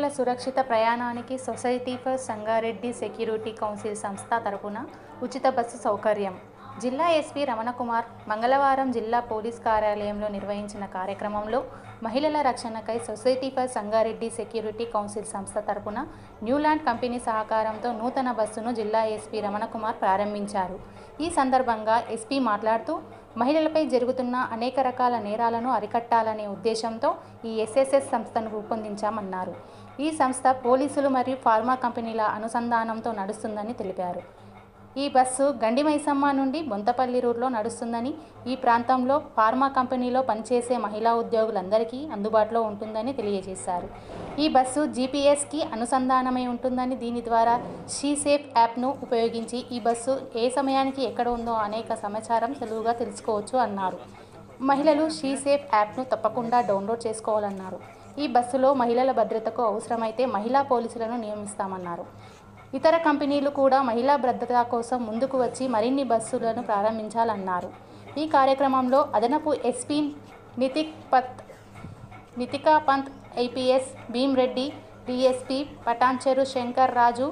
సురక్షిత ప్రయాణానికి society for Sangareddy security council సంస్థ తరపున ఉచిత బస్సు సౌకర్యం జిల్లా ఎస్పీ రమణకుమార్ మంగళవారం జిల్లా పోలీస్ కార్యాలయంలో నిర్వహించిన కార్యక్రమంలో మహిళల రక్షణకై society for Sangareddy security council సంస్థ తరపున న్యూలాండ్ కంపెనీ సహకారంతో నూతన బస్సును జిల్లా ఎస్పీ రమణకుమార్ ప్రారంభించారు ఈ సందర్భంగా ఎస్పీ మాట్లాడుతూ మహిళలపై జరుగుతున్న అనేక రకాల నేరాలను అరికట్టాలనే ఉద్దేశంతో ఈ ఎస్ఎస్ఎస్ సంస్థను రూపొందించామన్నారు ఈ సంస్థ పోలీసులు మరియు ఫార్మా కంపెనీల అనుసంధానంతో నడుస్తుందని తెలిపారు ఈ బస్సు గండి మైసమ్మ నుండి బొంతపల్లి రూట్లో నడుస్తుందని ఈ ప్రాంతంలో ఫార్మా కంపెనీలో పనిచేసే మహిళా ఉద్యోగులందరికీ అందుబాటులో ఉంటుందని తెలియజేశారు ఈ బస్సు జీపీఎస్కి అనుసంధానమై ఉంటుందని దీని ద్వారా షీ సేఫ్ యాప్ను ఉపయోగించి ఈ బస్సు ఏ సమయానికి ఎక్కడ ఉందో అనేక సమాచారం సులువుగా తెలుసుకోవచ్చు అన్నారు మహిళలు షీ సేఫ్ యాప్ను తప్పకుండా డౌన్లోడ్ చేసుకోవాలన్నారు ఈ బస్సులో మహిళల భద్రతకు అవసరమైతే మహిళా పోలీసులను నియమిస్తామన్నారు ఇతర కంపెనీలు కూడా మహిళా భద్రత కోసం ముందుకు వచ్చి మరిన్ని బస్సులను ప్రారంభించాలన్నారు ఈ కార్యక్రమంలో అదనపు ఎస్పీ నితిక్ పత్ నితికా పంత్ ఐపీఎస్ భీమ్రెడ్డి డిఎస్పీ పటాన్చెరు శంకర్ రాజు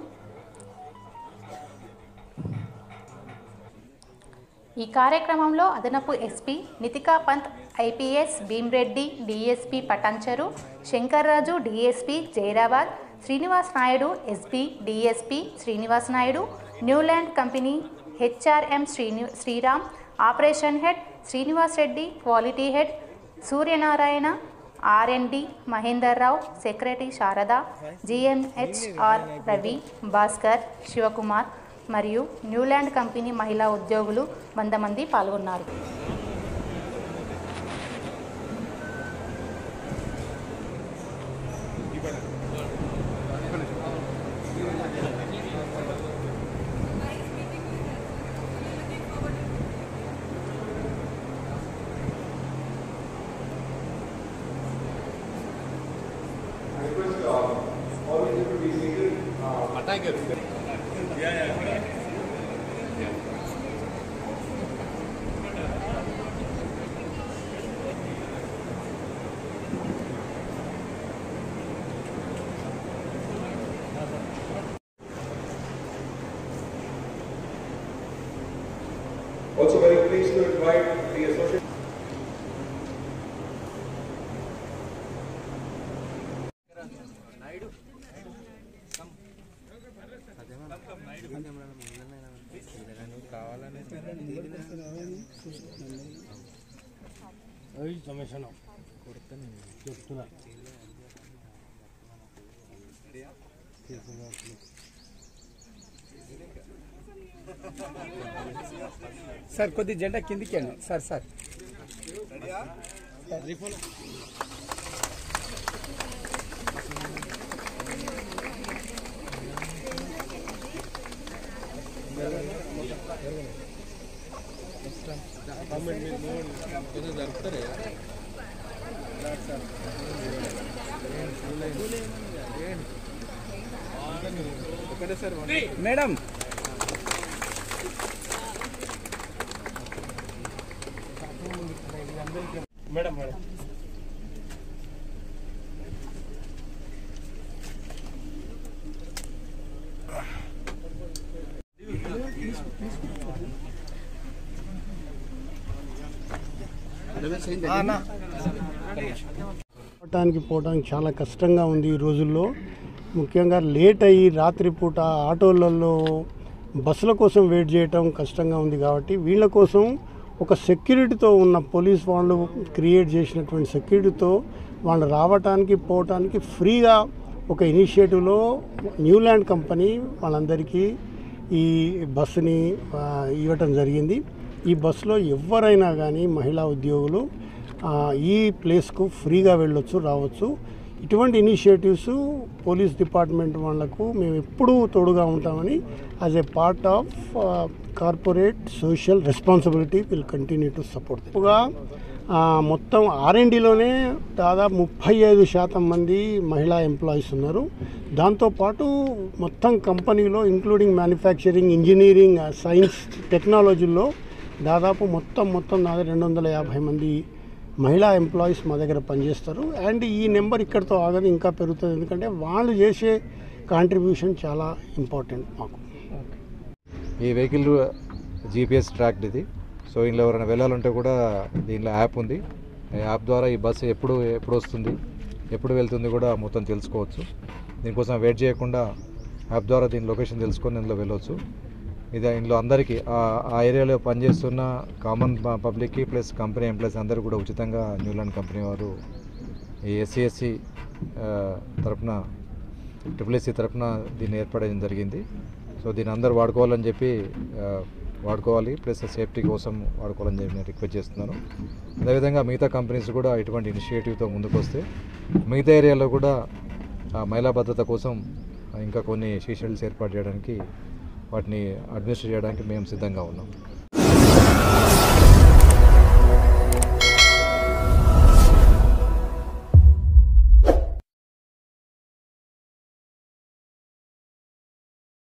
ఈ కార్యక్రమంలో అదనపు SP Nitika Pant IPS Bheemreddy DSP Patancheru Shankarraju DSP Zaheerabad Srinivas Naidu SP DSP Srinivas Naidu Newland company HRM Srini Sriram operation head Srinivas Reddy quality head Suryanarayana R N D Mahender Rao secretary Sharada GM HR Ravi Bhaskar Shivakumar మరియు న్యూలాండ్ కంపెనీ మహిళా ఉద్యోగులు వంద మంది పాల్గొన్నారు request uh, all of you to be seated. Uh, Also very pleased to invite the associate. Sir కొద్ది జెండా కిందికి అండి sir sir madam madam madam రావటానికి పోవడానికి చాలా కష్టంగా ఉంది ఈ రోజుల్లో ముఖ్యంగా లేట్ అయ్యి రాత్రిపూట ఆటోలలో బస్సుల కోసం వెయిట్ చేయటం కష్టంగా ఉంది కాబట్టి వీళ్ళ కోసం ఒక సెక్యూరిటీతో ఉన్న పోలీస్ వాళ్ళు క్రియేట్ చేసినటువంటి సెక్యూరిటీతో వాళ్ళు రావటానికి పోవటానికి ఫ్రీగా ఒక ఇనిషియేటివ్లో న్యూలాండ్ కంపెనీ వాళ్ళందరికీ ఈ బస్సుని ఆ, ఇవ్వటం జరిగింది ఈ బస్సులో ఎవరైనా కానీ మహిళా ఉద్యోగులు ఆ, ఈ ప్లేస్కు ఫ్రీగా వెళ్ళొచ్చు రావచ్చు ఇటువంటి ఇనిషియేటివ్స్ పోలీస్ డిపార్ట్మెంట్ వాళ్ళకు మేము ఎప్పుడూ తోడుగా ఉంటామని as a part of corporate social responsibility will continue to support ఎక్కువగా ఆ, మొత్తం ఆర్ఎండిలోనే దాదాపు ముప్పై ఐదు శాతం మంది మహిళా ఎంప్లాయీస్ ఉన్నారు దాంతోపాటు మొత్తం కంపెనీలో ఇంక్లూడింగ్ మ్యానుఫ్యాక్చరింగ్ ఇంజనీరింగ్ సైన్స్ టెక్నాలజీలో దాదాపు మొత్తం మొత్తం దాదాపు రెండు వందల యాభై మంది మహిళా ఎంప్లాయీస్ మా దగ్గర పనిచేస్తారు అండ్ ఈ నెంబర్ ఇక్కడితో ఆగదు ఇంకా పెరుగుతుంది ఎందుకంటే వాళ్ళు చేసే కాంట్రిబ్యూషన్ చాలా ఇంపార్టెంట్ మాకు ఈ వెహికల్ జీపీఎస్ ట్రాక్డ్ ఇది సో ఇందులో ఎవరైనా వెళ్ళాలంటే కూడా దీనిలో యాప్ ఉంది ఈ యాప్ ద్వారా ఈ బస్సు ఎప్పుడు ఎప్పుడు వస్తుంది ఎప్పుడు వెళ్తుంది కూడా మొత్తం తెలుసుకోవచ్చు దీనికోసం వెయిట్ చేయకుండా యాప్ ద్వారా దీని లొకేషన్ తెలుసుకొని ఇందులో వెళ్ళవచ్చు ఇది ఇందులో అందరికీ ఆ- ఆ ఏరియాలో పనిచేస్తున్న కామన్ పబ్లిక్కి ప్లస్ కంపెనీ ఎంప్లాయీస్ అందరూ కూడా ఉచితంగా న్యూలాండ్ కంపెనీ వారు ఈ ఎస్సీ ఎస్సీ తరఫున ట్రిపుల్ ఎస్సీ తరఫున దీన్ని ఏర్పడడం జరిగింది సో దీన్ని అందరూ వాడుకోవాలని చెప్పి ఆ, వాడుకోవాలి ప్లస్ సేఫ్టీ కోసం వాడుకోవాలని చెప్పి నేను రిక్వెస్ట్ చేస్తున్నాను అదేవిధంగా మిగతా కంపెనీస్ కూడా ఇటువంటి ఇనిషియేటివ్తో ముందుకు వస్తే మిగతా ఏరియాలో కూడా ఆ, మహిళా భద్రత కోసం ఇంకా కొన్ని షీషెల్స్ ఏర్పాటు చేయడానికి వాటిని అడ్మినిస్టర్ చేయడానికి మేము సిద్ధంగా ఉన్నాం